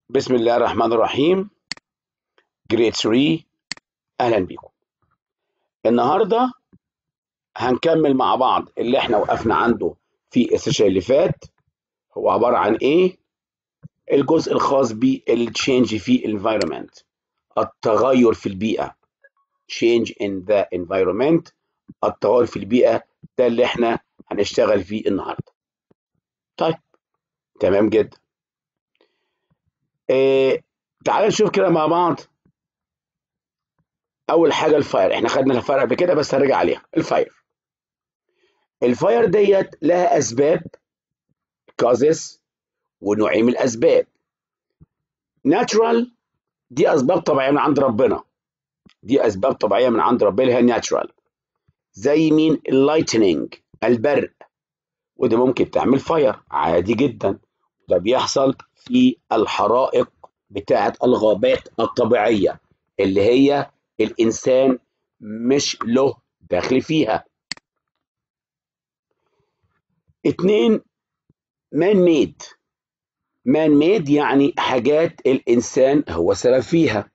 بسم الله الرحمن الرحيم جريد 3 اهلا بيكم النهارده هنكمل مع بعض اللي احنا وقفنا عنده في السيشن اللي فات هو عباره عن ايه الجزء الخاص بالتشينج في environment التغير في البيئه change in the environment التغير في البيئه ده اللي احنا هنشتغل فيه النهارده طيب تمام جدا إيه تعال نشوف كده مع بعض اول حاجه الفاير احنا خدنا الفاير قبل كده بس هرجع عليها الفاير الفاير ديت لها اسباب كازس ونوعين من الاسباب ناتشرال دي اسباب طبيعيه من عند ربنا دي اسباب طبيعيه من عند ربنا اللي هي ناتشرال زي مين اللايتنينج البرق وده ممكن تعمل فاير عادي جدا ده بيحصل في الحرائق بتاعه الغابات الطبيعيه اللي هي الانسان مش له دخل فيها اتنين مان ميد مان ميد يعني حاجات الانسان هو سبب فيها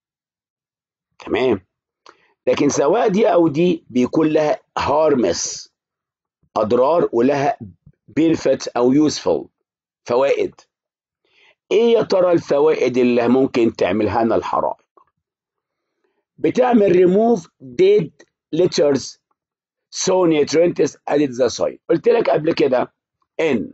تمام لكن سواء دي او دي بيكون لها هارمس اضرار ولها بينفت او يوسفول فوائد ايه يا ترى الفوائد اللي ممكن تعملها لنا الحرائق بتعمل ريموف ديد ليتشرز سو نيوترينتس اديت ذا سويل قلت لك قبل كده ان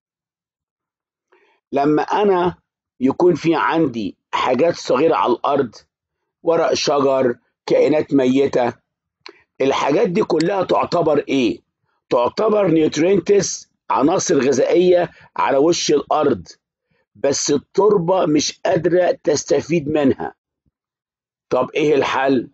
لما انا يكون في عندي حاجات صغيره على الارض ورق شجر كائنات ميته الحاجات دي كلها تعتبر ايه تعتبر نيوترينتس عناصر غذائيه على وش الارض بس التربه مش قادره تستفيد منها طب ايه الحل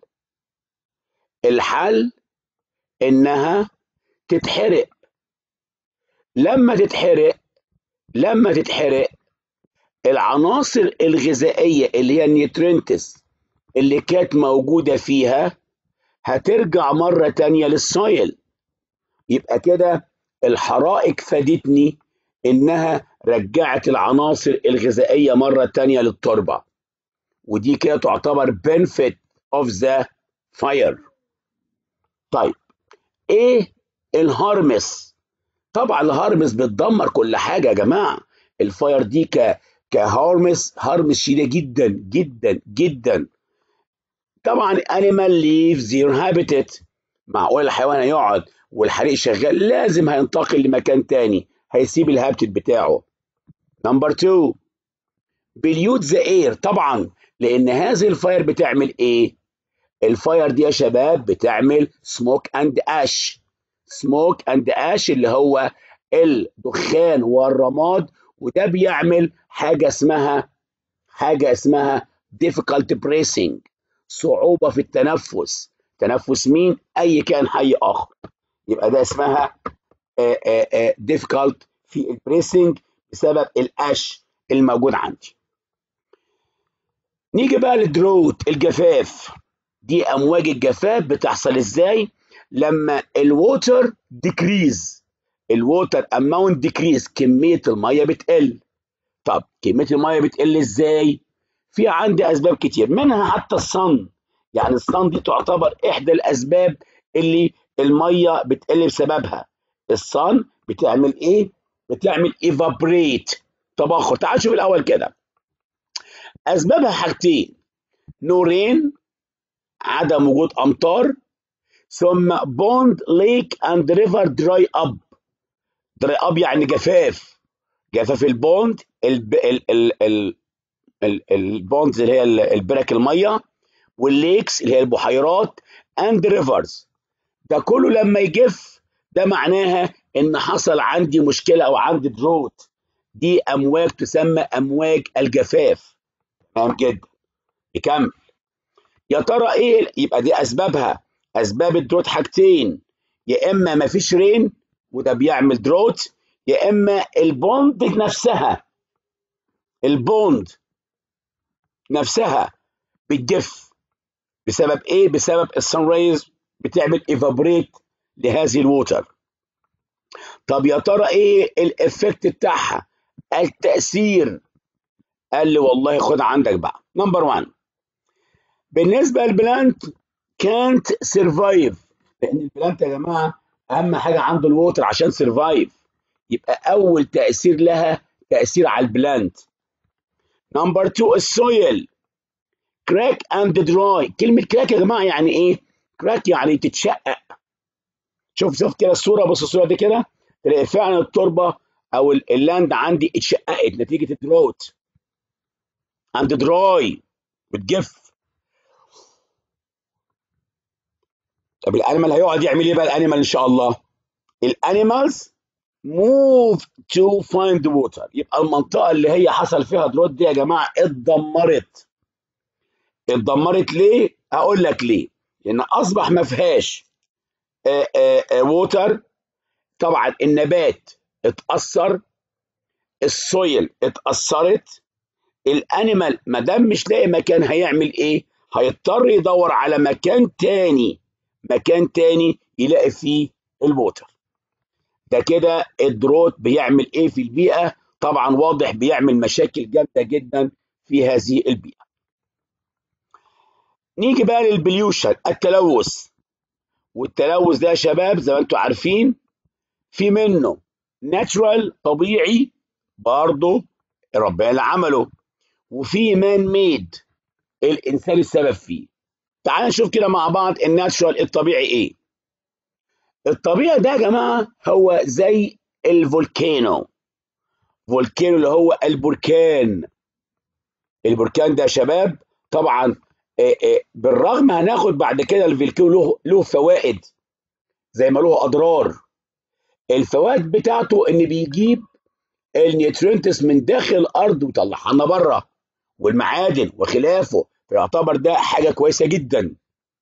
الحل انها تتحرق لما تتحرق لما تتحرق العناصر الغذائيه اللي هي النيوترينتس اللي كانت موجوده فيها هترجع مره تانية للسويل يبقى كده الحرائق فادتني انها رجعت العناصر الغذائيه مره تانية للتربه ودي كده تعتبر benefit of the fire طيب ايه الهارمس طبعا الهارمس بتدمر كل حاجه يا جماعه الفاير دي ك كهارمس هارمس شديده جدا جدا جدا طبعا animal leaves their habitat معقول الحيوان هيقعد والحريق شغال لازم هينتقل لمكان تاني هيسيب الهابتت بتاعه نمبر 2 بليوت ذا اير طبعا لان هذه الفاير بتعمل ايه الفاير دي يا شباب بتعمل سموك اند اش سموك اند اش اللي هو الدخان والرماد وده بيعمل حاجه اسمها حاجه اسمها difficult breathing صعوبه في التنفس تنفس مين اي كائن حي اخر يبقى ده اسمها آآ آآ difficult في البريسنج بسبب الاش الموجود عندي نيجي بقى للدروت الجفاف دي امواج الجفاف بتحصل ازاي لما الووتر ديكريز الووتر اماونت ديكريز كميه الميه بتقل طب كميه الميه بتقل ازاي في عندي اسباب كتير منها حتى الصن يعني الصن دي تعتبر احدى الاسباب اللي الميه بتقل بسببها الصن بتعمل ايه بتعمل ايفابريت تبخر تعال شوف الاول كده اسبابها حاجتين نورين عدم وجود امطار ثم بوند ليك اند ريفر دراي اب دراي اب يعني جفاف جفاف البوند الب... ال... ال... ال... ال... البوندز اللي هي البرك الميه والليكس اللي هي البحيرات اند ريفرز ده كله لما يجف ده معناها ان حصل عندي مشكله او عندي دروت دي امواج تسمى امواج الجفاف تمام جدا نكمل يا ترى ايه يبقى دي اسبابها اسباب الدروت حاجتين يا اما ما فيش رين وده بيعمل دروت يا اما البوند نفسها البوند نفسها بتجف بسبب ايه بسبب السان ريز بتعمل ايفابريت لهذه الووتر طب يا ترى ايه الافكت بتاعها التاثير قال لي والله خد عندك بقى نمبر 1 بالنسبه للبلانت كانت سرفايف لان البلانت يا جماعه اهم حاجه عنده الووتر عشان سرفايف يبقى اول تاثير لها تاثير على البلانت نمبر 2 السويل كراك اند دراي كلمه كراك يا جماعه يعني ايه كراك يعني تتشقق شوف شوف كده الصوره بص الصوره دي كده تلاقي فعلا التربه او اللاند عندي اتشققت نتيجه الدروت اند دراي بتجف طب الانيمال هيقعد يعمل ايه بقى الانيمال ان شاء الله الانيمالز موف تو فايند ووتر يبقى المنطقه اللي هي حصل فيها دروت دي يا جماعه اتدمرت اتدمرت ليه اقول لك ليه لان اصبح ما فيهاش ووتر طبعا النبات اتاثر السويل اتاثرت الانيمال ما دام مش لاقي مكان هيعمل ايه هيضطر يدور على مكان تاني مكان تاني يلاقي فيه الووتر ده كده الدروت بيعمل ايه في البيئه طبعا واضح بيعمل مشاكل جامده جدا في هذه البيئه نيجي بقى للبليوشن التلوث والتلوث ده يا شباب زي ما انتم عارفين في منه ناتشرال طبيعي برضه ربنا اللي عمله وفي مان ميد الانسان السبب فيه تعال نشوف كده مع بعض الناتشرال الطبيعي ايه الطبيعي ده يا جماعه هو زي الفولكانو فولكانو اللي هو البركان البركان ده يا شباب طبعا بالرغم هناخد بعد كده الفولكانو له له فوائد زي ما له اضرار الفوائد بتاعته ان بيجيب النيوترينتس من داخل الارض ويطلعها لنا بره والمعادن وخلافه فيعتبر ده حاجه كويسه جدا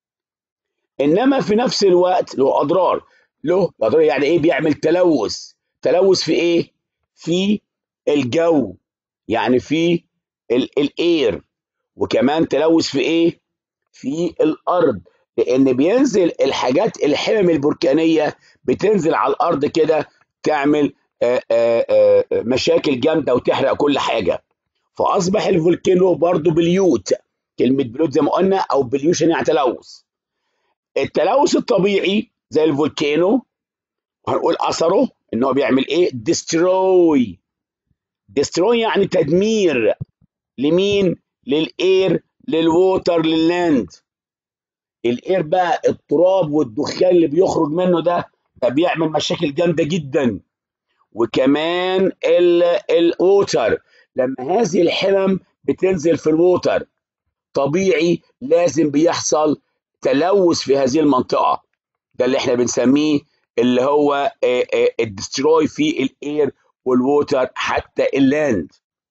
انما في نفس الوقت له اضرار له اضرار يعني ايه بيعمل تلوث تلوث في ايه في الجو يعني في الاير وكمان تلوث في ايه في الارض لان بينزل الحاجات الحمم البركانيه بتنزل على الارض كده تعمل آآ آآ مشاكل جامده وتحرق كل حاجه فاصبح الفولكانو برضه بليوت كلمه بليوت زي ما قلنا او بليوشن يعني تلوث التلوث الطبيعي زي الفولكانو وهنقول اثره ان هو بيعمل ايه ديستروي ديستروي يعني تدمير لمين للاير للووتر لللاند الاير بقى التراب والدخان اللي بيخرج منه ده ده بيعمل مشاكل جامده جدا وكمان الووتر لما هذه الحمم بتنزل في الووتر طبيعي لازم بيحصل تلوث في هذه المنطقه ده اللي احنا بنسميه اللي هو الدستروي في الاير والووتر حتى اللاند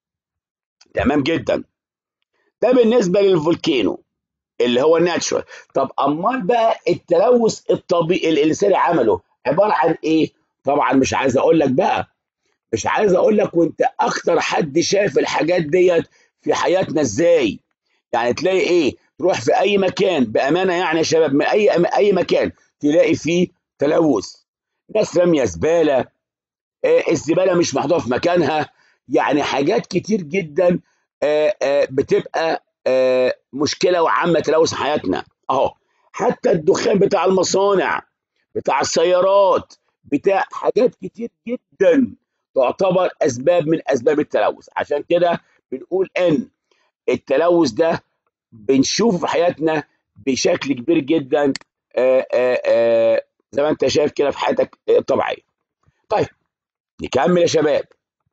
تمام جدا ده بالنسبه للفولكانو اللي هو الناتشورال طب امال بقى التلوث الطبيعي اللي الانسان عمله عباره عن ايه طبعا مش عايز اقول لك بقى مش عايز اقول لك وانت اكتر حد شايف الحاجات ديت في حياتنا ازاي يعني تلاقي ايه تروح في اي مكان بامانه يعني يا شباب من اي اي مكان تلاقي فيه تلوث ناس راميه زباله آه الزباله مش محطوطه في مكانها يعني حاجات كتير جدا آه آه بتبقى آه مشكله وعامه تلوث حياتنا اهو حتى الدخان بتاع المصانع بتاع السيارات بتاع حاجات كتير جدا تعتبر اسباب من اسباب التلوث عشان كده بنقول ان التلوث ده بنشوفه في حياتنا بشكل كبير جدا آآ آآ زي ما انت شايف كده في حياتك الطبيعيه. طيب نكمل يا شباب.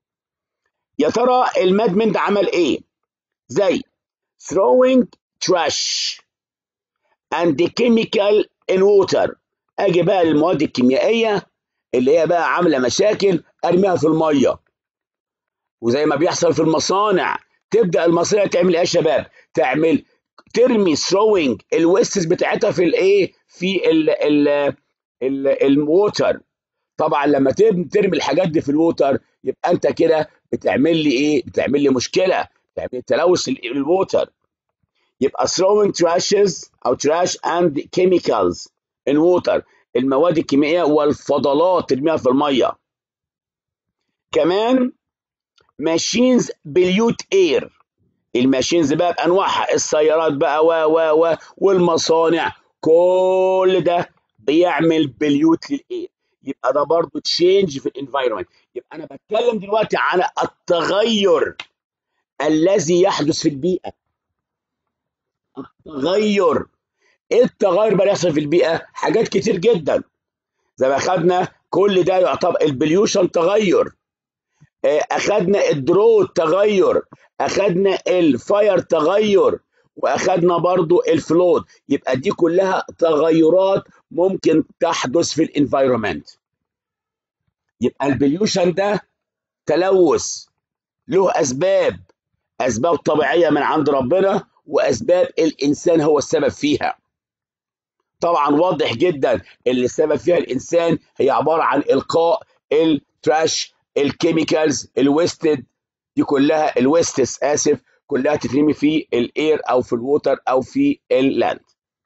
يا ترى المادمن ده عمل ايه؟ زي throwing trash and chemical in water اجي بقى المواد الكيميائيه اللي هي بقى عامله مشاكل ارميها في الميه وزي ما بيحصل في المصانع تبدا المصانع تعمل ايه يا شباب؟ تعمل ترمي ثروينج الويستس بتاعتها في الايه؟ في ال ال ال الووتر طبعا لما ترمي الحاجات دي في الووتر يبقى انت كده بتعمل لي ايه؟ بتعمل لي مشكله بتعمل تلوث الووتر يبقى throwing trashes او trash and chemicals in water المواد الكيميائيه والفضلات ترميها في الميه كمان machines pollute air الماشينز بقى بانواعها السيارات بقى و و و والمصانع كل ده بيعمل بليوت للاير يبقى ده برضه تشينج في الانفايرمنت يبقى انا بتكلم دلوقتي على التغير الذي يحدث في البيئه التغير ايه التغير بقى يحصل في البيئه حاجات كتير جدا زي ما اخدنا كل ده يعتبر البليوشن تغير اخدنا الدرو تغير اخدنا الفاير تغير واخدنا برضو الفلود يبقى دي كلها تغيرات ممكن تحدث في الانفايرمنت يبقى البليوشن ده تلوث له اسباب اسباب طبيعيه من عند ربنا واسباب الانسان هو السبب فيها طبعا واضح جدا اللي السبب فيها الانسان هي عباره عن القاء التراش الكيميكالز الويستد دي كلها الويستس اسف كلها تترمي في الاير او في الووتر او في اللاند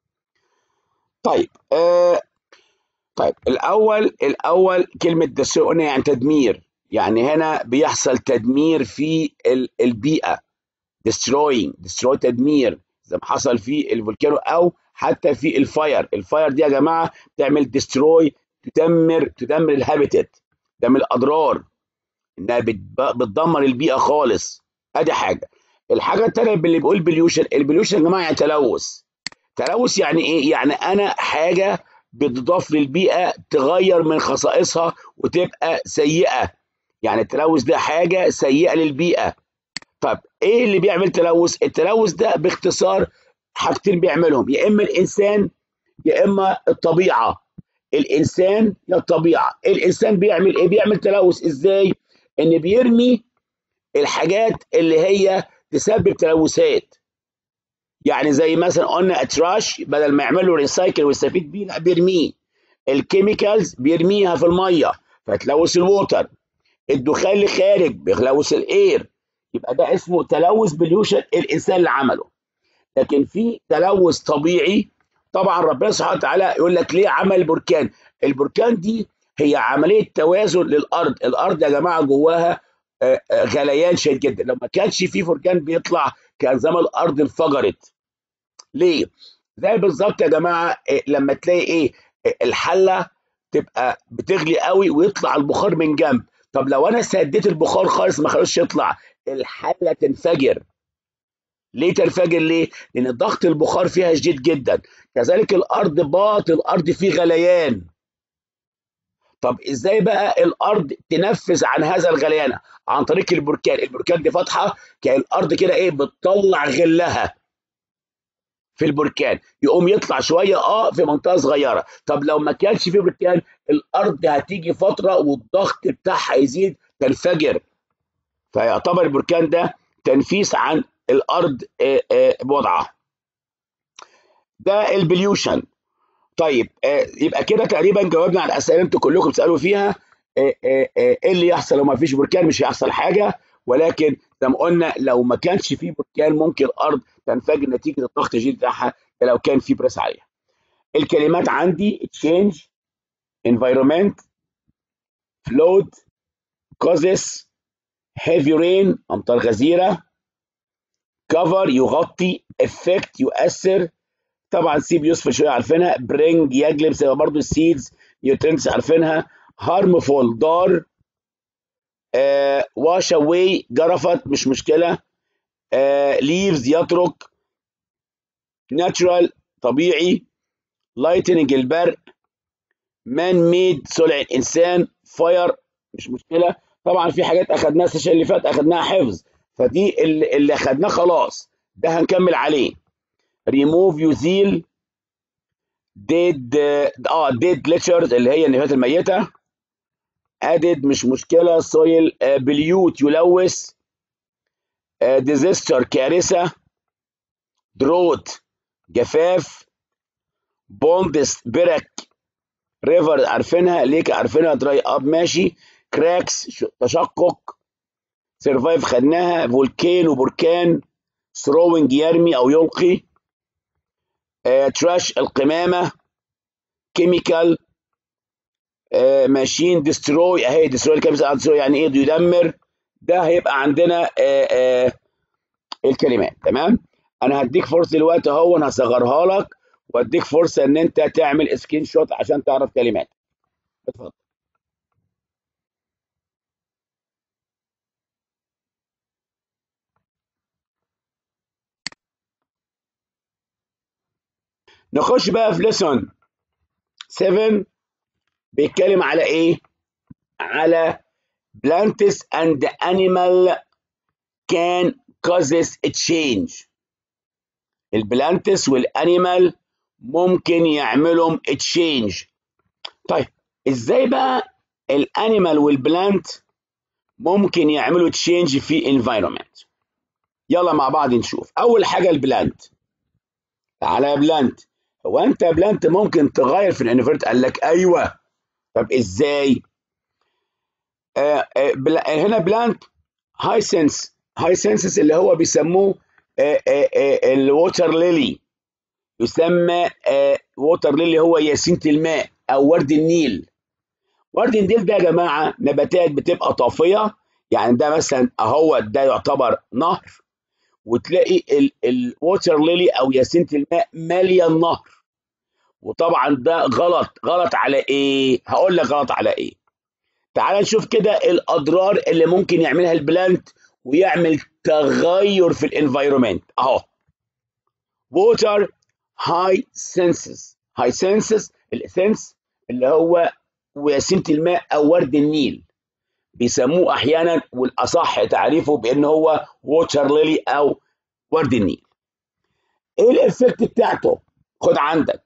طيب آه طيب الاول الاول كلمه دسوقنا يعني تدمير يعني هنا بيحصل تدمير في البيئه destroying destroy تدمير زي ما حصل في الفولكانو او حتى في الفاير الفاير دي يا جماعه تعمل destroy تدمر تدمر الهابيتات تعمل اضرار انها بتدمر البيئه خالص ادي حاجه الحاجه الثانيه اللي بيقول بليوشن البليوشن يا جماعه يعني تلوث تلوث يعني ايه يعني انا حاجه بتضاف للبيئه تغير من خصائصها وتبقى سيئه يعني التلوث ده حاجه سيئه للبيئه طب ايه اللي بيعمل تلوث التلوث ده باختصار حاجتين بيعملهم يا اما الانسان يا اما الطبيعه الانسان يا الطبيعه الانسان بيعمل ايه بيعمل تلوث ازاي ان بيرمي الحاجات اللي هي تسبب تلوثات يعني زي مثلا قلنا التراش بدل ما يعملوا ريسايكل ويستفيد بيه لا بيرميه الكيميكالز بيرميها في الميه فتلوث الووتر الدخان اللي خارج بيلوث الاير يبقى ده اسمه تلوث بليوشن الانسان اللي عمله لكن في تلوث طبيعي طبعا ربنا سبحانه وتعالى يقول لك ليه عمل بركان البركان دي هي عمليه توازن للارض الارض يا جماعه جواها غليان شديد جدا لو ما كانش في بركان بيطلع كان زمان الارض انفجرت ليه زي بالظبط يا جماعه لما تلاقي ايه الحله تبقى بتغلي قوي ويطلع البخار من جنب طب لو انا سديت البخار خالص ما خلوش يطلع الحله تنفجر ليه تنفجر ليه لان ضغط البخار فيها شديد جدا كذلك الارض باط الارض فيه غليان طب ازاي بقى الارض تنفذ عن هذا الغليان عن طريق البركان البركان دي فاتحه كان الارض كده ايه بتطلع غلها في البركان يقوم يطلع شويه اه في منطقه صغيره طب لو ما كانش في بركان الارض هتيجي فتره والضغط بتاعها يزيد تنفجر فيعتبر البركان ده تنفيس عن الارض بوضعها ده البليوشن طيب يبقى كده تقريبا جاوبنا على الاسئله انتوا كلكم بتسالوا فيها ايه اللي يحصل لو ما فيش بركان مش هيحصل حاجه ولكن زي ما قلنا لو ما كانش في بركان ممكن الارض تنفجر نتيجه الضغط الشديد بتاعها لو كان في بريس عليها الكلمات عندي change environment flood causes heavy rain امطار غزيره cover يغطي effect يؤثر طبعا سي بيوسف شويه عارفينها برينج يجلب زي برضه السيدز نيوترينتس عارفينها هارمفول ضار آه واش اواي جرفت مش مشكله آه ليفز يترك ناتشرال طبيعي لايتنج البرق مان ميد صنع الانسان فاير مش مشكله طبعا في حاجات اخدناها السيشن اللي فات اخدناها حفظ فدي اللي, اللي اخدناه خلاص ده هنكمل عليه ريموف يزيل ديد اه ديد ليتشرز اللي هي النفايات الميته ادد مش مشكله سويل بليوت يلوث ديزاستر كارثه دروت جفاف بوندس برك ريفر عارفينها ليك عارفينها دراي اب ماشي كراكس تشقق سرفايف خدناها فولكان وبركان ثروينج يرمي او يلقي آه، تراش القمامه كيميكال آه، ماشين ديستروي اهي ديستروي الكلمه ديستروي يعني ايه يدمر ده هيبقى عندنا آه، الكلمات تمام انا هديك فرصه دلوقتي اهو انا هصغرها لك واديك فرصه ان انت تعمل سكرين شوت عشان تعرف كلمات اتفضل نخش بقى في ليسون 7 بيتكلم على ايه على plants and animal can causes a change البلانتس والانيمال ممكن يعملهم تشينج طيب ازاي بقى الانيمال والبلانت ممكن يعملوا تشينج في انفايرمنت يلا مع بعض نشوف اول حاجه البلانت تعالى يا بلانت هو انت يا بلانت ممكن تغير في الانفيرت قال لك ايوه طب ازاي آه آه بلا هنا بلانت هاي سنس هاي سنسس اللي هو بيسموه الووتر ليلي يسمى ووتر ليلي هو ياسينة الماء او ورد النيل ورد النيل ده يا جماعه نباتات بتبقى طافيه يعني ده مثلا اهو ده يعتبر نهر وتلاقي الووتر ليلي او ياسينة الماء ماليه النهر وطبعا ده غلط غلط على ايه هقول لك غلط على ايه تعال نشوف كده الاضرار اللي ممكن يعملها البلانت ويعمل تغير في الانفايرومنت اهو ووتر هاي سنسز هاي سنسز الاسنس اللي هو وياسينة الماء او ورد النيل بيسموه احيانا والاصح تعريفه بان هو ووتر ليلي او ورد النيل ايه الافكت بتاعته خد عندك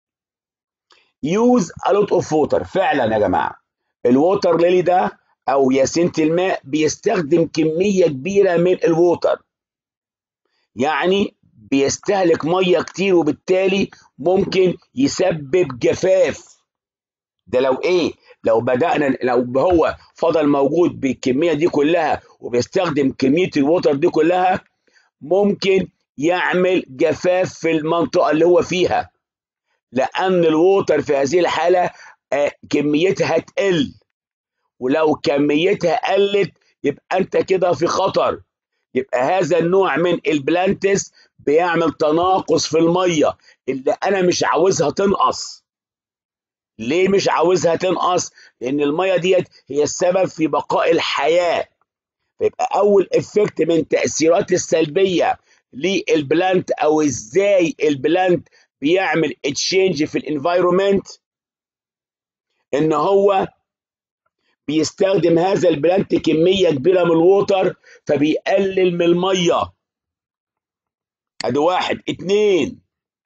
يوز a lot of water فعلا يا جماعه الووتر ليلي ده او ياسينة الماء بيستخدم كميه كبيره من الووتر يعني بيستهلك ميه كتير وبالتالي ممكن يسبب جفاف ده لو ايه لو بدانا لو هو فضل موجود بالكميه دي كلها وبيستخدم كميه الووتر دي كلها ممكن يعمل جفاف في المنطقه اللي هو فيها لان الووتر في هذه الحاله آه كميتها تقل ولو كميتها قلت يبقى انت كده في خطر يبقى هذا النوع من البلانتس بيعمل تناقص في الميه اللي انا مش عاوزها تنقص ليه مش عاوزها تنقص لان الميه ديت هي السبب في بقاء الحياه فيبقى اول افكت من تاثيرات السلبيه للبلانت او ازاي البلانت بيعمل تشينج في الانفايرومنت ان هو بيستخدم هذا البلانت كميه كبيره من الووتر فبيقلل من الميه ادي واحد اتنين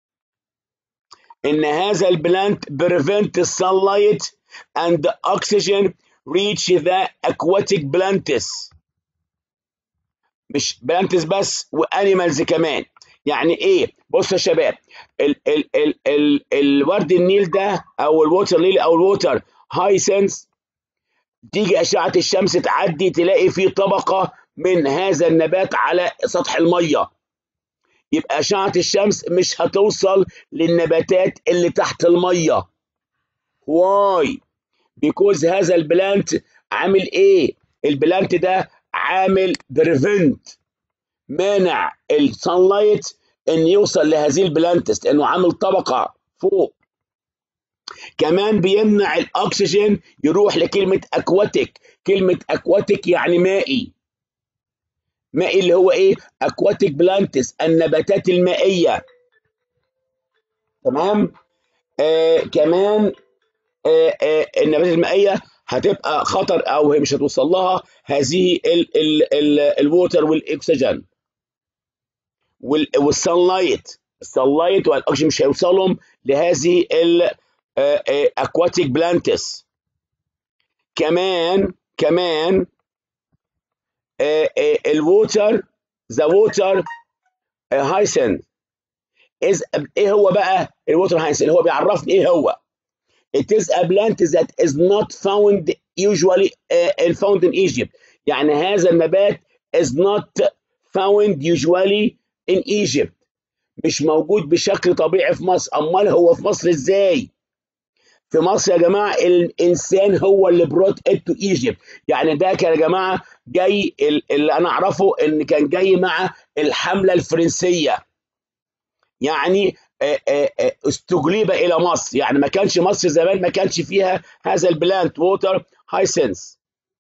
ان هذا البلانت prevent sunlight and oxygen reach the aquatic plants مش بلانتس بس وانيمالز كمان يعني ايه بص يا شباب ال ال ال ال الورد النيل ده او الووتر ليلي او الووتر هاي سنس تيجي اشعه الشمس تعدي تلاقي في طبقه من هذا النبات على سطح الميه يبقى اشعه الشمس مش هتوصل للنباتات اللي تحت الميه واي بيكوز هذا البلانت عامل ايه البلانت ده عامل بريفنت مانع السانلايت ان يوصل لهذه البلانتس لانه عامل طبقه فوق كمان بيمنع الاكسجين يروح لكلمه اكواتيك كلمه اكواتيك يعني مائي مائي اللي هو ايه اكواتيك بلانتس النباتات المائيه تمام آه كمان آه آه النباتات المائيه هتبقى خطر او هي مش هتوصل لها هذه ال ال ال الووتر والاكسجين والسانلايت السانلايت والاكسجين مش هيوصلهم لهذه الاكواتيك بلانتس كمان كمان الووتر ذا ووتر هايسن از ايه هو بقى الووتر هايسن اللي هو بيعرفني ايه هو It is a plant that is not found usually uh, found in Egypt. يعني هذا النبات is not found usually in Egypt. مش موجود بشكل طبيعي في مصر، أمال هو في مصر إزاي؟ في مصر يا جماعة الإنسان هو اللي brought it to Egypt. يعني ده كان يا جماعة جاي اللي انا اعرفه ان كان جاي مع الحمله الفرنسيه يعني استجلب الى مصر يعني ما كانش مصر زمان ما كانش فيها هذا البلانت ووتر هايسنس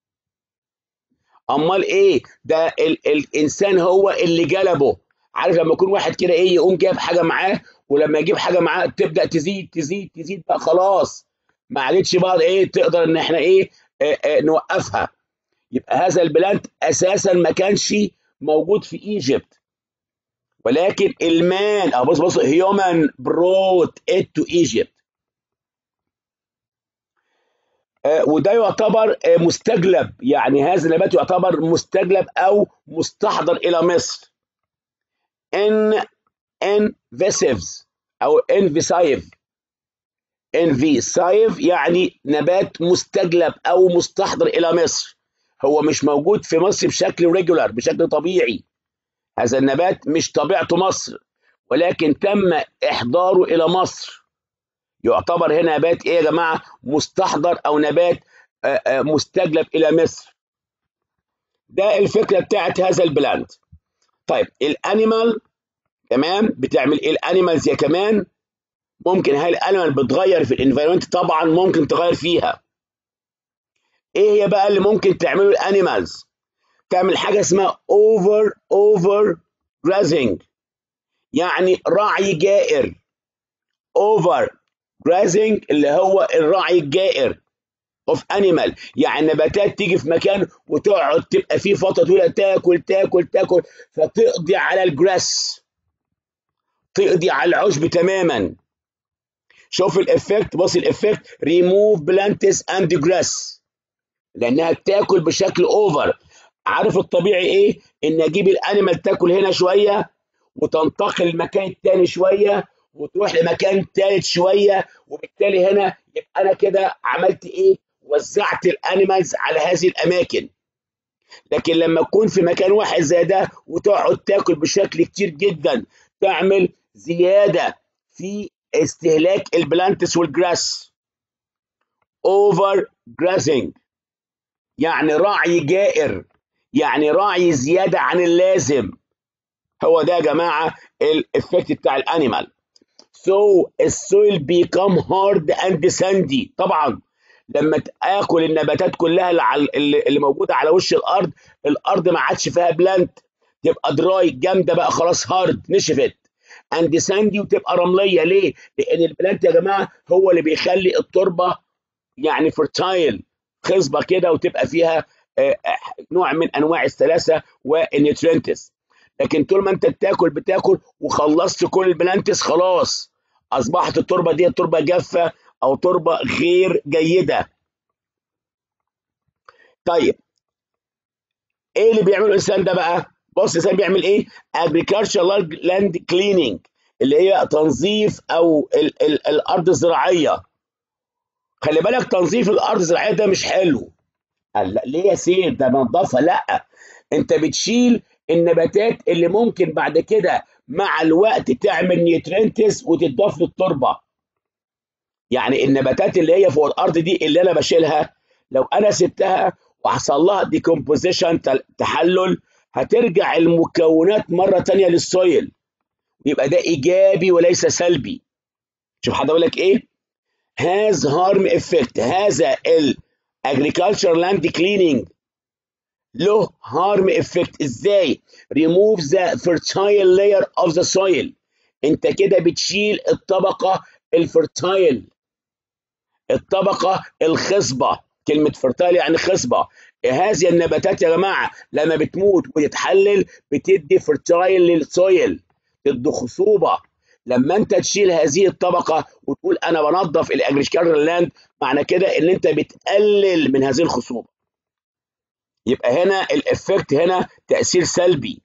امال ايه ده ال الانسان هو اللي جلبه عارف لما يكون واحد كده ايه يقوم جايب حاجه معاه ولما يجيب حاجه معاه تبدا تزيد تزيد تزيد بقى خلاص ما عادتش بقى ايه تقدر ان احنا ايه آه آه نوقفها يبقى هذا البلانت اساسا ما كانش موجود في ايجيبت ولكن المان اه بص بص هيومن بروت ات تو ايجيبت وده يعتبر آه مستجلب يعني هذا النبات يعتبر مستجلب او مستحضر الى مصر ان انفيسيفز او انفيسايف انفيسايف يعني نبات مستجلب او مستحضر الى مصر هو مش موجود في مصر بشكل ريجولار بشكل طبيعي هذا النبات مش طبيعته مصر ولكن تم احضاره الى مصر يعتبر هنا نبات ايه يا جماعه مستحضر او نبات مستجلب الى مصر ده الفكره بتاعت هذا البلاند طيب الانيمال تمام بتعمل ايه الانيمالز يا كمان ممكن هاي الانيمال بتغير في الانفيرمنت طبعا ممكن تغير فيها ايه هي بقى اللي ممكن تعمله الانيمالز تعمل حاجه اسمها اوفر اوفر جرازنج يعني رعي جائر اوفر جرازنج اللي هو الرعي الجائر اوف انيمال يعني نباتات تيجي في مكان وتقعد تبقى فيه فتره طويله تاكل تاكل تاكل فتقضي على الجراس تقضي على العشب تماما شوف الافكت بص الافكت ريموف بلانتس اند جراس لانها بتاكل بشكل اوفر عارف الطبيعي ايه ان اجيب الانيمال تاكل هنا شويه وتنتقل المكان التاني شويه وتروح لمكان تالت شويه وبالتالي هنا يبقى انا كده عملت ايه وزعت الانيمالز على هذه الاماكن لكن لما تكون في مكان واحد زي ده وتقعد تاكل بشكل كتير جدا تعمل زياده في استهلاك البلانتس والجراس اوفر جراسنج يعني رعي جائر يعني رعي زياده عن اللازم هو ده يا جماعه الافكت بتاع الانيمال so السويل بيكم هارد اند ساندي طبعا لما تاكل النباتات كلها اللي, على اللي موجوده على وش الارض الارض ما عادش فيها بلانت تبقى دراي جامده بقى خلاص هارد نشفت اند ساندي وتبقى رمليه ليه؟ لان البلانت يا جماعه هو اللي بيخلي التربه يعني فرتايل خصبه كده وتبقى فيها نوع من انواع الثلاثه والنيوترينتس لكن طول ما انت بتاكل بتاكل وخلصت كل البلانتس خلاص اصبحت التربه دي تربه جافه او تربه غير جيده طيب ايه اللي بيعمله الانسان ده بقى بص الانسان بيعمل ايه agricultural land cleaning اللي هي تنظيف او ال ال الارض الزراعيه خلي بالك تنظيف الارض الزراعيه ده مش حلو قال لا ليه يا سيد ده نظفها لا انت بتشيل النباتات اللي ممكن بعد كده مع الوقت تعمل نيوترينتس وتضاف للتربه يعني النباتات اللي هي فوق الارض دي اللي انا بشيلها لو انا سبتها وحصل لها ديكومبوزيشن تحلل هترجع المكونات مره تانية للسويل يبقى ده ايجابي وليس سلبي شوف حد لك ايه has harm effect هذا ال agriculture land cleaning له harm effect ازاي remove the fertile layer of the soil انت كده بتشيل الطبقه الفرتايل الطبقه الخصبه كلمه فرتايل يعني خصبه هذه النباتات يا جماعه لما بتموت وتتحلل بتدي فرتايل للسويل تدي خصوبه لما انت تشيل هذه الطبقه وتقول انا بنظف الاجريكلتشر لاند معنى كده ان انت بتقلل من هذه الخصوبه يبقى هنا الافكت هنا تاثير سلبي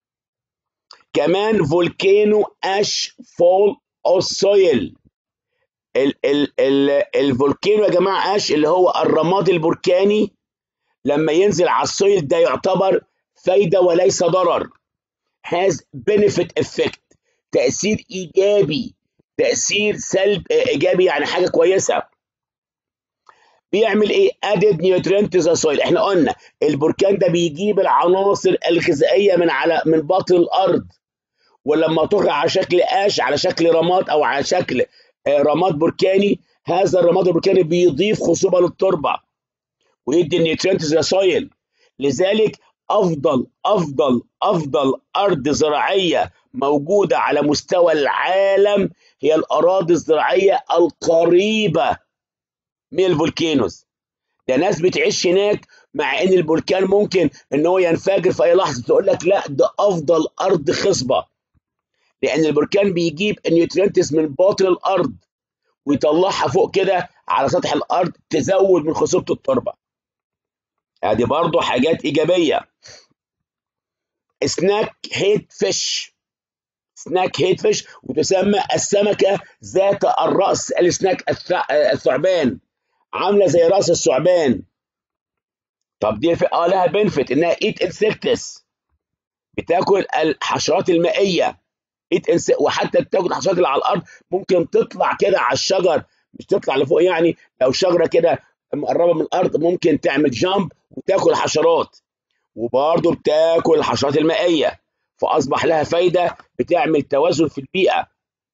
كمان فولكانو اش فول او سويل ال ال ال الفولكانو يا جماعه اش اللي هو الرماد البركاني لما ينزل على السويل ده يعتبر فايده وليس ضرر has benefit effect تاثير ايجابي تاثير سلب ايجابي يعني حاجه كويسه بيعمل ايه ادد نيوترينت ذا سويل احنا قلنا البركان ده بيجيب العناصر الغذائيه من على من باطن الارض ولما تقع على شكل قاش على شكل رماد او على شكل آه، رماد بركاني هذا الرماد البركاني بيضيف خصوبه للتربه ويدي النيوترينت ذا سويل لذلك افضل افضل افضل ارض زراعيه موجوده على مستوى العالم هي الاراضي الزراعيه القريبه من الفولكينوز ده ناس بتعيش هناك مع ان البركان ممكن ان هو ينفجر في اي لحظه تقول لك لا ده افضل ارض خصبه لان البركان بيجيب النيوترينتس من باطن الارض ويطلعها فوق كده على سطح الارض تزود من خصوبه التربه ادي برضو حاجات ايجابيه سناك هيت فيش سناك هيت فيش وتسمى السمكه ذات الراس السناك الث- الثعبان عامله زي راس الثعبان طب دي في اه لها بنفيت انها ايت انسكتس بتاكل الحشرات المائيه ايت انس وحتى بتاكل الحشرات اللي على الارض ممكن تطلع كده على الشجر مش تطلع لفوق يعني لو شجره كده مقربه من الارض ممكن تعمل جامب وتاكل حشرات وبرضه بتاكل الحشرات المائيه فاصبح لها فايده بتعمل توازن في البيئه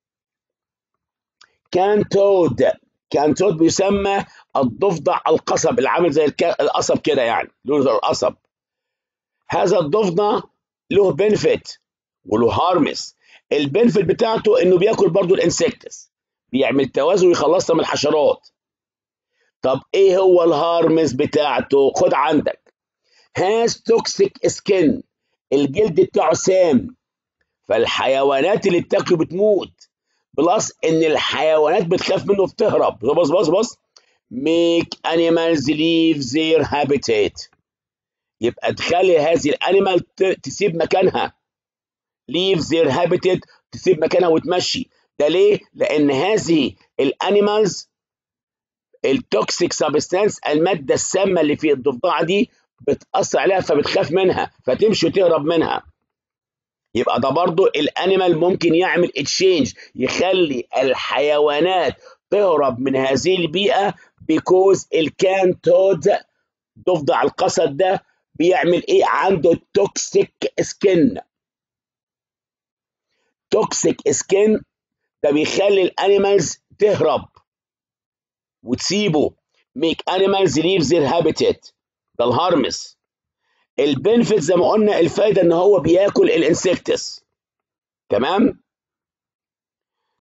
كانتود كانتود بيسمى الضفدع القصب اللي عامل زي الك- القصب كده يعني له زي القصب هذا الضفدع له بنفيت وله هارمس البنفيت بتاعته انه بياكل برضه الانسكتس بيعمل توازن ويخلصنا من الحشرات طب ايه هو الهارمس بتاعته خد عندك هاز توكسيك سكين الجلد بتاعه سام فالحيوانات اللي بتاكله بتموت بلس ان الحيوانات بتخاف منه بتهرب بص بص بص make animals leave their habitat يبقى تخلي هذه الانيمال ت- تسيب مكانها leave their habitat تسيب مكانها وتمشي ده ليه؟ لان هذه الانيمالز التوكسيك سبستانس الماده السامه اللي في الضفدعه دي بتاثر عليها فبتخاف منها فتمشي وتهرب منها يبقى ده برضو الانيمال ممكن يعمل اتشينج يخلي الحيوانات تهرب من هذه البيئه بيكوز الكانتود ضفدع القصد ده بيعمل ايه عنده توكسيك سكين توكسيك سكين ده بيخلي الانيمالز تهرب وتسيبه make animals leave their habitat ده الهارمس البنفيت زي ما قلنا الفايده ان هو بياكل الانسكتس تمام